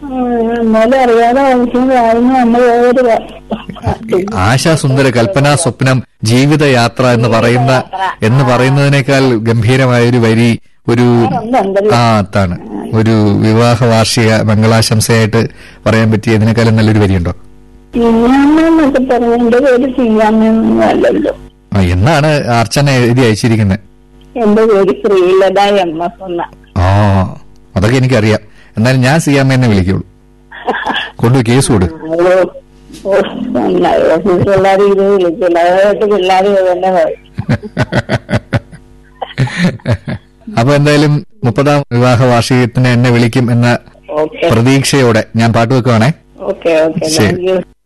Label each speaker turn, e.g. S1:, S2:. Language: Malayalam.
S1: എന്നാലും അറിയാതെ വായിക്കുന്നതായിരുന്നു നമ്മൾ ഒരു വ-
S2: ആശാസുന്ദര കൽപ്പന സ്വപ്നം ജീവിതയാത്ര എന്ന് പറയുന്ന എന്ന് പറയുന്നതിനേക്കാൾ ഗംഭീരമായ ഒരു വരി ഒരു
S1: ഉണ്ട്, ഉണ്ടല്ലോ.
S2: ആ അതാണ് ഒരു വിവാഹ വാർഷിക മംഗളാശംസയായിട്ട് പറയാൻ പറ്റിയ ഇതിനേക്കാളും നല്ലൊരു വരിയുണ്ടോ
S1: ചെയ്യാമെന്നൊക്കെ പറഞ്ഞു എന്റെ പേര് ചെയ്യാമെന്നൊന്നും അല്ലല്ലോ
S2: ആ എന്നാണ് അർച്ചന എഴുതി അയച്ചിരിക്കുന്നത്
S1: എന്റെ പേര് ശ്രീലത എം എസ് എന്ന
S2: ആ അതൊക്കെ എനിക്കറിയാം എന്നാലും ഞാൻ സിയാമ്മ വിളിക്കുള്ളൂ കൊണ്ടു കേസ് കൊടു
S1: ഓ, ഓ, നന്നായി. പിള്ളേർ ഇത് വിളിക്കില്ല അതായിട്ട് പിള്ളേർ തന്നെ പറയും
S2: അപ്പൊ എന്തായാലും മുപ്പതാം വിവാഹ വാർഷികത്തിന് എന്നെ വിളിക്കും എന്ന
S1: ഓക്കെ
S2: പ്രതീക്ഷയോടെ ഞാൻ പാട്ട് വെക്കുവാണേ
S1: ഓക്കെ ഓക്കെ
S2: ശരി.
S1: Thank U